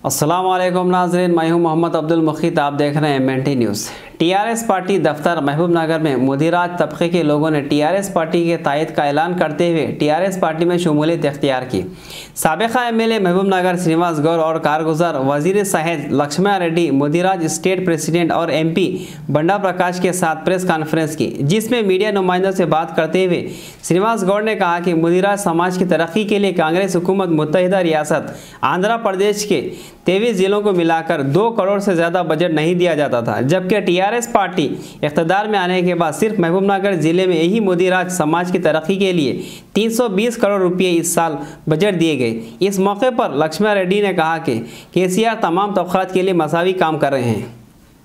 अस्सलाम वालेकुम नाजरीन मैं हूं मोहम्मद अब्दुल मुखीत आप देख रहे हैं एम न्यूज़ टीआरएस पार्टी दफ्तर महबूब नगर में मुदिराज तबके के लोगों ने टीआरएस पार्टी के तायद का ऐलान करते हुए टीआरएस पार्टी में शमूलियत इख्तियार की सबका एम एल ए महबूब नगर श्रीनिवास गौर और कारगुजार वजीर सहेज लक्ष्मण रेड्डी मुदिराज स्टेट प्रेसिडेंट और एमपी बंडा प्रकाश के साथ प्रेस कॉन्फ्रेंस की जिसमें मीडिया नुमाइंदों से बात करते हुए श्रीनिवास गौड़ ने कहा कि मुदिराज समाज की तरक्की के लिए कांग्रेस हुकूमत मुतहदा रियासत आंध्र प्रदेश के तेईस जिलों को मिलाकर दो करोड़ से ज़्यादा बजट नहीं दिया जाता था जबकि टीआरएस पार्टी इकतदार में आने के बाद सिर्फ महबूबनगर ज़िले में यही मोदी राज समाज की तरक्की के लिए 320 करोड़ रुपए इस साल बजट दिए गए इस मौके पर लक्ष्मण रेड्डी ने कहा कि केसीआर तमाम तबक़ात के लिए मसावी काम कर रहे हैं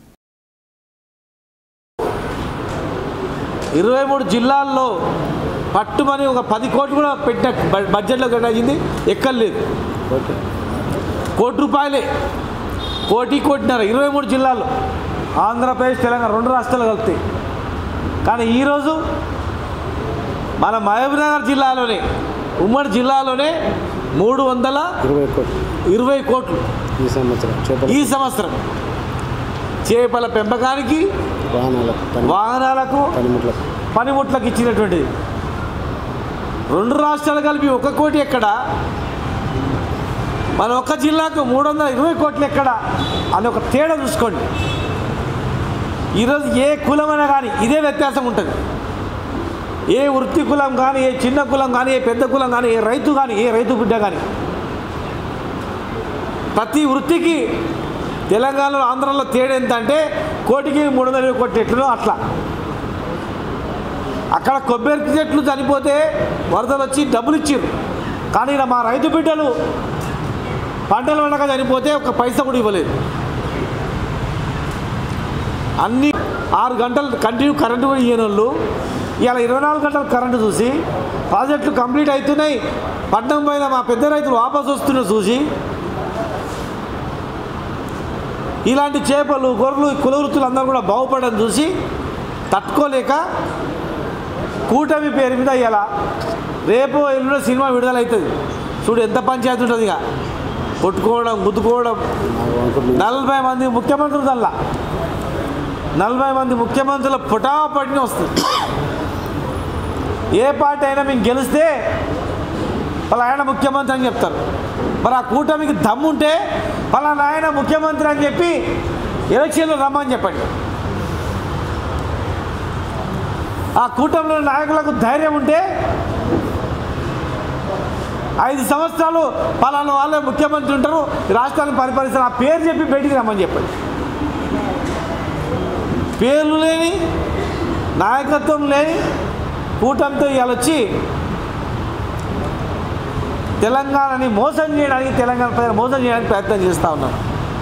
ఇరవై మూడు జిల్లాల్లో పట్టుమని ఒక పది కోట్లు కూడా పెట్టిన బ- బడ్జెట్లో కేటాయించింది ఎక్కర్లేదు కోటి రూపాయలే కోటి కోటిన్నర ఇరవై మూడు జిల్లాల్లో ఆంధ్రప్రదేశ్ తెలంగాణ రెండు రాష్ట్రాలు కలుపుతాయి కానీ ఈరోజు మన మహబూబ్నగర్ జిల్లాలోనే ఉమ్మడి జిల్లాలోనే మూడు వందల ఇరవై కోట్లు ఇరవై కోట్లు ఈ సంవత్సరం చేపల ఈ సంవత్సరం చేపల పెంపకానికి వాహనాలకు పని వాహనాలకు పనిముట్లకు పనిముట్లకు ఇచ్చినటువంటిది రెండు రాష్ట్రాలు కలిపి ఒక కోటి ఎక్కడ మన ఒక్క జిల్లాకు మూడు వందల ఇరవై కోట్లు ఎక్కడ అని ఒక తేడా చూసుకోండి ఈరోజు ఏ కులమైనా కానీ ఇదే వ్యత్యాసం ఉంటుంది ఏ వృత్తి కులం కానీ ఏ చిన్న కులం కానీ ఏ పెద్ద కులం కానీ ఏ రైతు కానీ ఏ రైతు బిడ్డ కానీ ప్రతి వృత్తికి తెలంగాణలో ఆంధ్రలో తేడా ఎంత అంటే కోటికి మూడు వందల ఇరవై కోట్లు ఎట్లనో అట్లా అక్కడ కొబ్బరి చెట్లు చనిపోతే వరదలు వచ్చి డబ్బులు ఇచ్చారు కానీ ఈడ మా రైతు బిడ్డలు పంటలు పండగ చనిపోతే ఒక పైసా కూడా ఇవ్వలేదు అన్ని ఆరు గంటలు కంటిన్యూ కరెంటు కూడా ఇయ్యని వాళ్ళు ఇవాళ ఇరవై నాలుగు గంటలు కరెంటు చూసి ప్రాజెక్టులు కంప్లీట్ అవుతున్నాయి పట్నం పైన మా పెద్ద రైతులు వాపసు వస్తున్నారు చూసి ఇలాంటి చేపలు గొర్రెలు కుల వృత్తులు అందరూ కూడా బాగుపడడం చూసి తట్టుకోలేక కూటమి పేరు మీద ఇలా రేపు ఎల్లుండి సినిమా విడుదలవుతుంది చూడు ఎంత పంచాయతీ ఉంటుంది ఇక కొట్టుకోవడం గుద్దుకోవడం నాకు అనుకుంటున్నాను నలభై మంది ముఖ్యమంత్రులు దల్లా నలభై మంది ముఖ్యమంత్రుల పుటాపడిని వస్తుంది ఏ పార్టీ అయినా మేము గెలిస్తే వాళ్ళ ఆయన ముఖ్యమంత్రి అని చెప్తారు మరి ఆ కూటమికి దమ్ముంటే పలానా ఆయన ముఖ్యమంత్రి అని చెప్పి ఎలక్షన్లో రమ్మని చెప్పండి ఆ కూటమిలో నాయకులకు ధైర్యం ఉంటే ఐదు సంవత్సరాలు పలానా వాళ్ళే ముఖ్యమంత్రి ఉంటారు ఈ రాష్ట్రాన్ని పరిపాలిస్తారు ఆ పేరు చెప్పి బయటికి రమ్మని చెప్పండి పేర్లు లేని నాయకత్వం లేని కూటమితో ఇవాళ వచ్చి తెలంగాణని మోసం చేయడానికి తెలంగాణ ప్రజలు మోసం చేయడానికి ప్రయత్నం చేస్తూ ఉన్నారు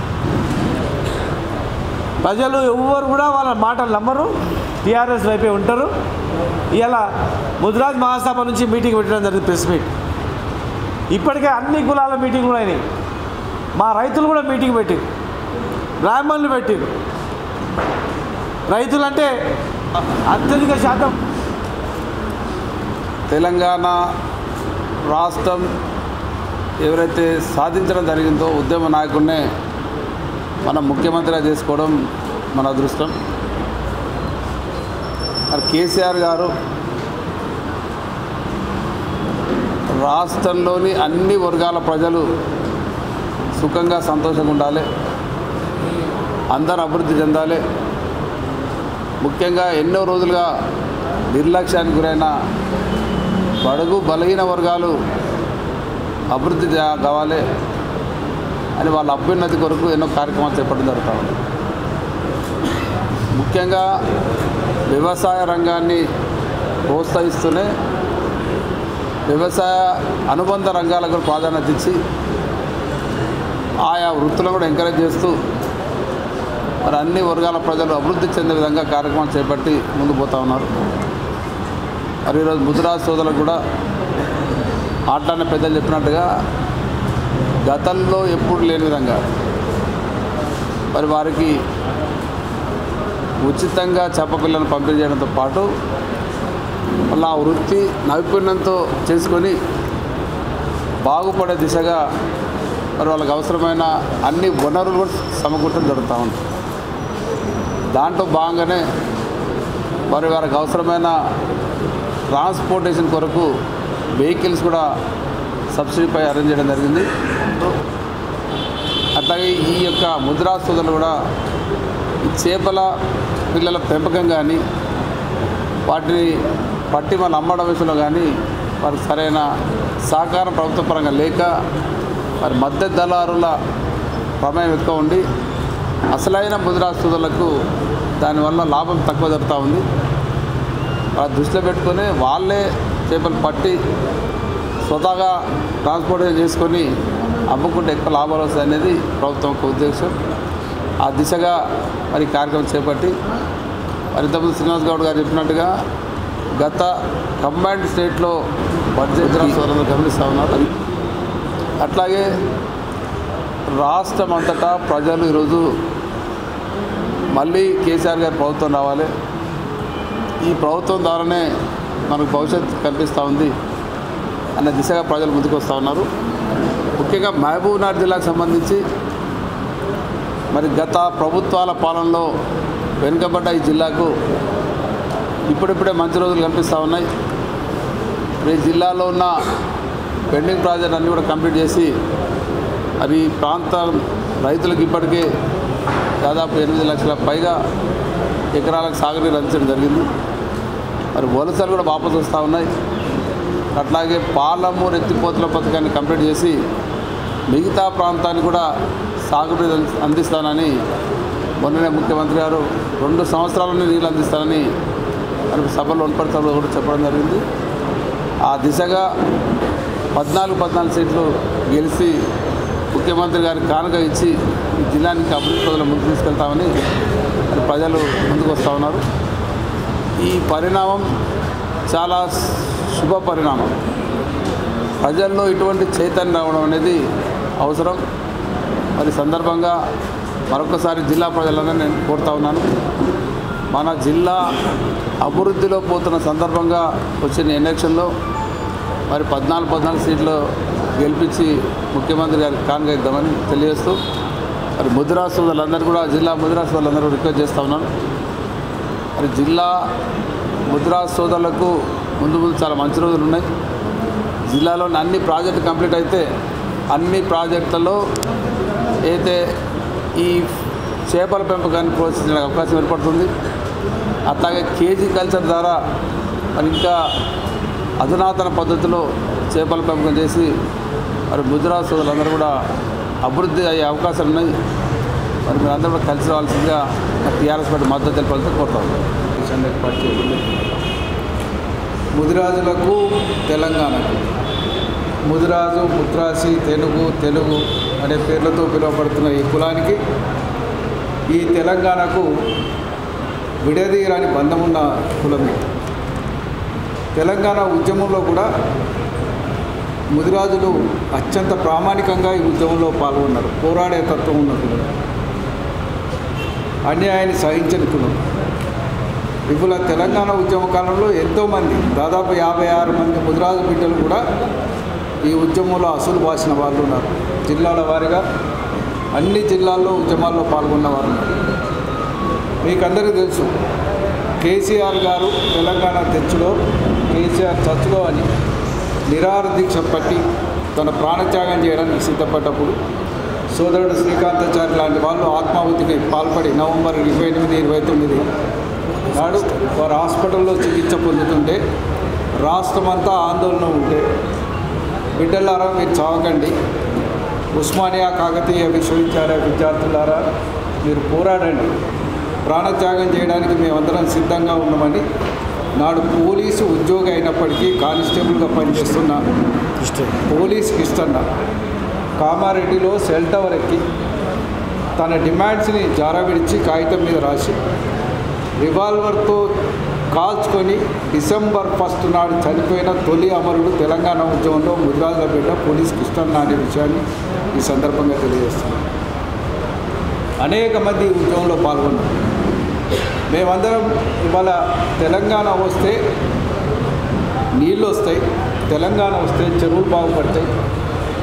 ప్రజలు ఎవ్వరు కూడా వాళ్ళ మాటలు నమ్మరు టీఆర్ఎస్ వైపే ఉంటారు ఇవాళ ముదిరాజ్ మహాసభ నుంచి మీటింగ్ పెట్టడం జరిగింది ప్రెస్ మీట్ ఇప్పటికే అన్ని కులాల మీటింగ్ కూడా అయినాయి మా రైతులు కూడా మీటింగ్ పెట్టారు బ్రాహ్మణులు పెట్టారు రైతులంటే అత్యధిక శాతం తెలంగాణ రాష్ట్రం ఎవరైతే సాధించడం జరిగిందో ఉద్యమ నాయకుడినే మనం ముఖ్యమంత్రిగా చేసుకోవడం మన అదృష్టం మరి కేసీఆర్ గారు రాష్ట్రంలోని అన్ని వర్గాల ప్రజలు సుఖంగా సంతోషంగా ఉండాలి అందరూ అభివృద్ధి చెందాలి ముఖ్యంగా ఎన్నో రోజులుగా నిర్లక్ష్యానికి గురైన బడుగు బలహీన వర్గాలు అభివృద్ధి చే- కావాలి అని వాళ్ళ అభ్యున్నతి కొరకు ఎన్నో కార్యక్రమాలు చేపట్టడం జరుగుతూ ఉంది ముఖ్యంగా వ్యవసాయ రంగాన్ని ప్రోత్సహిస్తూనే వ్యవసాయ అనుబంధ రంగాలకు ప్రాధాన్యత ఇచ్చి ఆయా వృత్తులను కూడా ఎంకరేజ్ చేస్తూ మరి అన్ని వర్గాల ప్రజలు అభివృద్ధి చెందే విధంగా కార్యక్రమాలు చేపట్టి ముందు పోతా ఉన్నారు మరి ఈరోజు ముద్రాజ్ సోదరులకు కూడా ఆటలనే పెద్దలు చెప్పినట్టుగా గతంలో ఎప్పుడు లేని విధంగా మరి వారికి ఉచితంగా చేపపిల్లను పంపిణీ చేయడంతో పాటు వాళ్ళ ఆ వృత్తి నైపుణ్యంతో చేసుకొని బాగుపడే దిశగా మరి వాళ్ళకి అవసరమైన అన్ని వనరులు కూడా సమకూర్చడం జరుగుతూ ఉంది దాంట్లో భాగంగానే మరి వారికి అవసరమైన ట్రాన్స్పోర్టేషన్ కొరకు వెహికల్స్ కూడా సబ్సిడీపై అరేంజ్ చేయడం జరిగింది అట్లాగే ఈ యొక్క ముద్రా సోదరులు కూడా ఈ చేపల పిల్లల పెంపకం కానీ వాటిని పట్టి మన అమ్మడం విషయంలో కానీ వారికి సరైన సహకారం ప్రభుత్వ పరంగా లేక మరి మధ్య దళారుల ప్రమేయం ఎక్కువ ఉండి అసలైన ముద్రా సోదరులకు దానివల్ల లాభం తక్కువ జరుగుతూ ఉంది అలా దృష్టిలో పెట్టుకొని వాళ్ళే చేపలు పట్టి స్వతహాగా ట్రాన్స్పోర్టేషన్ చేసుకొని అమ్ముకుంటే ఎక్కువ లాభాలు వస్తాయి అనేది ప్రభుత్వం యొక్క ఉద్దేశం ఆ దిశగా మరి కార్యక్రమం చేపట్టి మరి ఇంతకుముందు శ్రీనివాస్ గౌడ్ గారు చెప్పినట్టుగా గత కంబైన్డ్ స్టేట్లో బడ్జెట్ సోదరులు గమనిస్తూ ఉన్నారు అట్లాగే రాష్ట్రం అంతటా ప్రజలు ఈరోజు మళ్ళీ కేసీఆర్ గారి ప్రభుత్వం రావాలి ఈ ప్రభుత్వం ద్వారానే మనకు భవిష్యత్తు కనిపిస్తూ ఉంది అన్న దిశగా ప్రజలు ముందుకు వస్తూ ఉన్నారు ముఖ్యంగా మహబూబ్నగర్ జిల్లాకు సంబంధించి మరి గత ప్రభుత్వాల పాలనలో వెనుకబడ్డ ఈ జిల్లాకు ఇప్పుడిప్పుడే మంచి రోజులు కనిపిస్తూ ఉన్నాయి మరి ఈ జిల్లాలో ఉన్న పెండింగ్ ప్రాజెక్ట్ అన్నీ కూడా కంప్లీట్ చేసి మరి ఈ ప్రాంత రైతులకు ఇప్పటికే దాదాపు ఎనిమిది లక్షల పైగా ఎకరాలకు సాగునీరు అందించడం జరిగింది మరి వలసలు కూడా వాపసు వస్తూ ఉన్నాయి అట్లాగే పాలమూరు ఎత్తిపోతుల పథకాన్ని కంప్లీట్ చేసి మిగతా ప్రాంతాన్ని కూడా సాగునీరు అంది- అందిస్తానని మొన్ననే ముఖ్యమంత్రి గారు రెండు సంవత్సరాలని నీళ్ళు అందిస్తానని మనకు సభలో వనపడతాలో కూడా చెప్పడం జరిగింది ఆ దిశగా పద్నాలుగు పద్నాలుగు సీట్లు గెలిచి ముఖ్యమంత్రి గారికి కానుక ఇచ్చి ఈ జిల్లానికి అభివృద్ధి ప్రజలు ముందుకు తీసుకెళ్తామని మరి ప్రజలు ముందుకు వస్తూ ఉన్నారు ఈ పరిణామం చాలా శుభ పరిణామం ప్రజల్లో ఇటువంటి చైతన్యం రావడం అనేది అవసరం మరి సందర్భంగా మరొకసారి జిల్లా ప్రజలందరూ నేను కోరుతా ఉన్నాను మన జిల్లా అభివృద్ధిలో పోతున్న సందర్భంగా వచ్చిన ఎలక్షన్లో మరి పద్నాలుగు పద్నాలుగు సీట్లు గెలిపించి ముఖ్యమంత్రి గారికి కానుక ఇద్దామని తెలియజేస్తూ మరి ముద్రా సోదరులందరూ కూడా జిల్లా ముద్రా సోదరులందరూ రిక్వెస్ట్ చేస్తూ ఉన్నాను మరి జిల్లా ముద్రా సోదరులకు ముందు ముందు చాలా మంచి రోజులు ఉన్నాయి జిల్లాలోని అన్ని ప్రాజెక్టు కంప్లీట్ అయితే అన్ని ప్రాజెక్టులలో అయితే ఈ చేపల పెంపకాన్ని ప్రోత్సహించడానికి అవకాశం ఏర్పడుతుంది అట్లాగే కేజీ కల్చర్ ద్వారా మరి ఇంకా అధునాతన పద్ధతిలో చేపల పెంపకం చేసి మరి ముద్రా సోదరులందరూ కూడా అభివృద్ధి అయ్యే అవకాశాలు ఉన్నాయి మరి మీరందరూ కూడా కలిసి రావాల్సిందిగా టీఆర్ఎస్ పార్టీ మద్దతు తెలపాల్సి కోరుతాం సందర్భ పార్టీ ముదిరాజులకు తెలంగాణకు ముదిరాజు ముద్రాసి తెలుగు తెలుగు అనే పేర్లతో పిలువబడుతున్న ఈ కులానికి ఈ తెలంగాణకు విడదీయరాని బంధమున్న కులమే తెలంగాణ ఉద్యమంలో కూడా ముదిరాజులు అత్యంత ప్రామాణికంగా ఈ ఉద్యమంలో పాల్గొన్నారు పోరాడే తత్వం ఉన్న కులం అన్యాయాన్ని సహించని కులం ఇవాళ తెలంగాణ ఉద్యమ కాలంలో ఎంతోమంది దాదాపు యాభై ఆరు మంది ముదిరాజు బిడ్డలు కూడా ఈ ఉద్యమంలో అసలు బాసిన వాళ్ళు ఉన్నారు జిల్లాల వారీగా అన్ని జిల్లాల్లో ఉద్యమాల్లో పాల్గొన్న వారు ఉన్నారు మీకు అందరికీ తెలుసు కేసీఆర్ గారు తెలంగాణ తెచ్చులో కేసీఆర్ చచ్చులో అని నిరాహార దీక్ష పట్టి తన ప్రాణత్యాగం చేయడానికి సిద్ధపడ్డప్పుడు సోదరుడు శ్రీకాంతాచారి లాంటి వాళ్ళు ఆత్మాహుతికి పాల్పడి నవంబర్ ఇరవై ఎనిమిది ఇరవై తొమ్మిది నాడు వారు హాస్పిటల్లో చికిత్స పొందుతుంటే రాష్ట్రమంతా ఆందోళన ఉంటే బిడ్డలారా మీరు చావకండి ఉస్మానియా కాకతీయ విశ్వవిద్యాలయ విద్యార్థులారా మీరు పోరాడండి ప్రాణత్యాగం చేయడానికి మేమందరం సిద్ధంగా ఉన్నామని నాడు పోలీసు ఉద్యోగి అయినప్పటికీ కానిస్టేబుల్గా పనిచేస్తున్న పోలీస్ కిష్టన్న కామారెడ్డిలో సెల్ టవర్ ఎక్కి తన డిమాండ్స్ని జారవిడిచి కాగితం మీద రాసి రివాల్వర్తో కాల్చుకొని డిసెంబర్ ఫస్ట్ నాడు చనిపోయిన తొలి అమరుడు తెలంగాణ ఉద్యమంలో ముద్రాజుల బిడ్డ పోలీస్ కృష్ణన్న అనే విషయాన్ని ఈ సందర్భంగా తెలియజేస్తున్నాను అనేక మంది ఈ ఉద్యమంలో పాల్గొన్నారు మేమందరం ఇవాళ తెలంగాణ వస్తే నీళ్ళు వస్తాయి తెలంగాణ వస్తే చెరువులు బాగుపడతాయి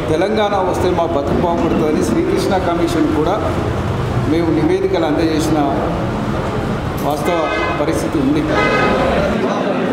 తెలంగాణ వస్తే మా బతుకు బాగుపడుతుందని శ్రీకృష్ణ కమిషన్ కూడా మేము నివేదికలు అందజేసిన వాస్తవ పరిస్థితి ఉంది